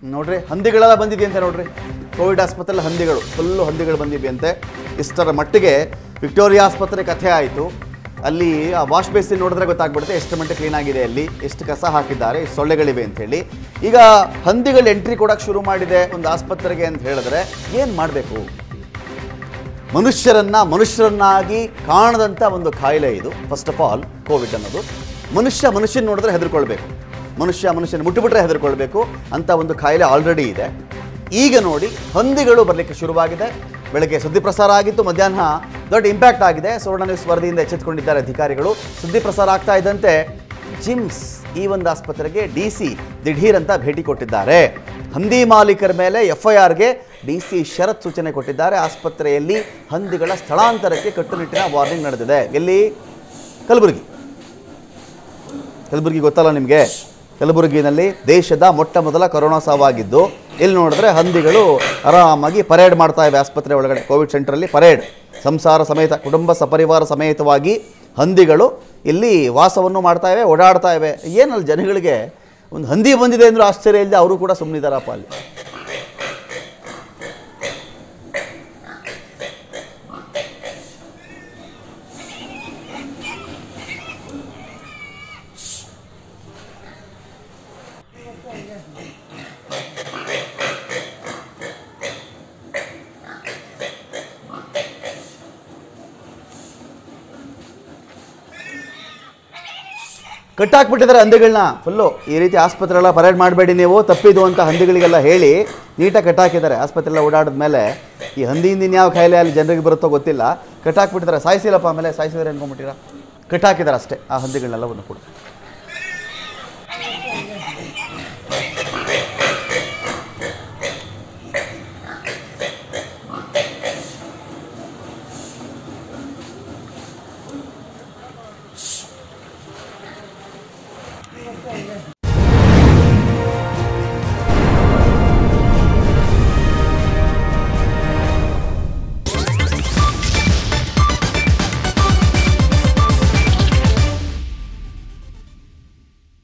ನೋಡ್ರಿ ಹಂದಿಗಳೆಲ್ಲ ಬಂದಿದೆಯಂತೆ ನೋಡ್ರಿ ಕೋವಿಡ್ ಆಸ್ಪತ್ರೆಯಲ್ಲಿ ಹಂದಿಗಳು ಫುಲ್ಲು ಹಂದಿಗಳು ಬಂದಿವೆಯಂತೆ ಇಷ್ಟರ ಮಟ್ಟಿಗೆ ವಿಕ್ಟೋರಿಯಾ ಆಸ್ಪತ್ರೆ ಕಥೆ ಆಯಿತು ಅಲ್ಲಿ ಆ ವಾಶ್ ಬೇಸಿನ್ ನೋಡಿದ್ರೆ ಗೊತ್ತಾಗ್ಬಿಡುತ್ತೆ ಎಷ್ಟು ಮಟ್ಟ ಕ್ಲೀನ್ ಆಗಿದೆ ಅಲ್ಲಿ ಎಷ್ಟು ಕಸ ಹಾಕಿದ್ದಾರೆ ಎಷ್ಟು ಸೊಳ್ಳೆಗಳಿವೆ ಅಂತ ಹೇಳಿ ಈಗ ಹಂದಿಗಳು ಎಂಟ್ರಿ ಕೊಡೋಕೆ ಶುರು ಮಾಡಿದೆ ಒಂದು ಆಸ್ಪತ್ರೆಗೆ ಅಂತ ಹೇಳಿದ್ರೆ ಏನು ಮಾಡಬೇಕು ಮನುಷ್ಯರನ್ನ ಮನುಷ್ಯರನ್ನಾಗಿ ಕಾಣದಂಥ ಒಂದು ಕಾಯಿಲೆ ಇದು ಫಸ್ಟ್ ಆಫ್ ಆಲ್ ಕೋವಿಡ್ ಅನ್ನೋದು ಮನುಷ್ಯ ಮನುಷ್ಯನ ನೋಡಿದ್ರೆ ಹೆದರ್ಕೊಳ್ಬೇಕು ಮನುಷ್ಯ ಮನುಷ್ಯನ ಮುಟ್ಟಿಬಿಟ್ರೆ ಹೆದರ್ಕೊಳ್ಬೇಕು ಅಂತ ಒಂದು ಕಾಯಿಲೆ ಆಲ್ರೆಡಿ ಇದೆ ಈಗ ನೋಡಿ ಹಂದಿಗಳು ಬರಲಿಕ್ಕೆ ಶುರುವಾಗಿದೆ ಬೆಳಗ್ಗೆ ಸುದ್ದಿ ಪ್ರಸಾರ ಆಗಿತ್ತು ಮಧ್ಯಾಹ್ನ ದೊಡ್ಡ ಇಂಪ್ಯಾಕ್ಟ್ ಆಗಿದೆ ಸುವರ್ಣ ನ್ಯೂಸ್ ವರದಿಯಿಂದ ಎಚ್ಚೆತ್ತುಕೊಂಡಿದ್ದಾರೆ ಅಧಿಕಾರಿಗಳು ಸುದ್ದಿ ಪ್ರಸಾರ ಆಗ್ತಾ ಇದ್ದಂತೆ ಜಿಮ್ಸ್ ಈ ಒಂದು ಆಸ್ಪತ್ರೆಗೆ ಡಿ ಸಿ ದಿಢೀರ್ ಅಂತ ಭೇಟಿ ಕೊಟ್ಟಿದ್ದಾರೆ ಹಂದಿ ಮಾಲೀಕರ ಮೇಲೆ ಎಫ್ ಐ ಆರ್ಗೆ ಡಿ ಸಿ ಶರತ್ ಸೂಚನೆ ಕೊಟ್ಟಿದ್ದಾರೆ ಆಸ್ಪತ್ರೆಯಲ್ಲಿ ಹಂದಿಗಳ ಸ್ಥಳಾಂತರಕ್ಕೆ ಕಟ್ಟುನಿಟ್ಟಿನ ವಾರ್ನಿಂಗ್ ನಡೆದಿದೆ ಎಲ್ಲಿ ಕಲಬುರಗಿ ಕಲಬುರಗಿ ಗೊತ್ತಲ್ಲ ನಿಮಗೆ ಕಲಬುರಗಿನಲ್ಲಿ ದೇಶದ ಮೊಟ್ಟ ಮೊದಲ ಕೊರೋನಾ ಸಾವಾಗಿದ್ದು ಇಲ್ಲಿ ನೋಡಿದ್ರೆ ಹಂದಿಗಳು ಆರಾಮಾಗಿ ಪರೇಡ್ ಮಾಡ್ತಾ ಇವೆ ಆಸ್ಪತ್ರೆ ಒಳಗಡೆ ಕೋವಿಡ್ ಸೆಂಟ್ರಲ್ಲಿ ಪರೇಡ್ ಸಂಸಾರ ಸಮೇತ ಕುಟುಂಬ ಸಪರಿವಾರ ಸಮೇತವಾಗಿ ಹಂದಿಗಳು ಇಲ್ಲಿ ವಾಸವನ್ನು ಮಾಡ್ತಾ ಇವೆ ಓಡಾಡ್ತಾ ಇವೆ ಏನಲ್ಲ ಜನಗಳಿಗೆ ಒಂದು ಹಂದಿ ಬಂದಿದೆ ಅಂದರೂ ಆಶ್ಚರ್ಯ ಇಲ್ಲದೆ ಅವರು ಕೂಡ ಸುಮ್ಮನಿದ್ದಾರಪ್ಪ ಅಲ್ಲಿ ಕಟ್ಟಾಕ್ಬಿಟ್ಟಿದ್ದಾರೆ ಹಂದಿಗಳನ್ನ ಫುಲ್ಲು ಈ ರೀತಿ ಆಸ್ಪತ್ರೆ ಎಲ್ಲ ಪರೇಡ್ ಮಾಡಬೇಡಿ ನೀವು ತಪ್ಪಿದು ಅಂತ ಹಂದಿಗಳಿಗೆಲ್ಲ ಹೇಳಿ ನೀಟಾಗಿ ಕಟ್ಟಾಕಿದ್ದಾರೆ ಆಸ್ಪತ್ರೆ ಎಲ್ಲ ಓಡಾಡಿದ ಮೇಲೆ ಈ ಹಂದಿಯಿಂದ ಇನ್ಯಾವ ಕಾಯಿಲೆ ಅಲ್ಲಿ ಜನರಿಗೆ ಬರುತ್ತೋ ಗೊತ್ತಿಲ್ಲ ಕಟ್ಟಾಕ್ಬಿಟ್ಟಿದ್ದಾರೆ ಸಾಯಿಸಿಲ್ಲಪ್ಪ ಆಮೇಲೆ ಸಾಯಿಸಿದ್ರೆ ಅನ್ಕೊಂಬಿಟ್ಟಿರ ಕಟ್ಟಾಕಿದ್ದಾರೆ ಅಷ್ಟೇ ಆ ಹಂದಿಗಳನ್ನೆಲ್ಲವನ್ನು ಕೂಡ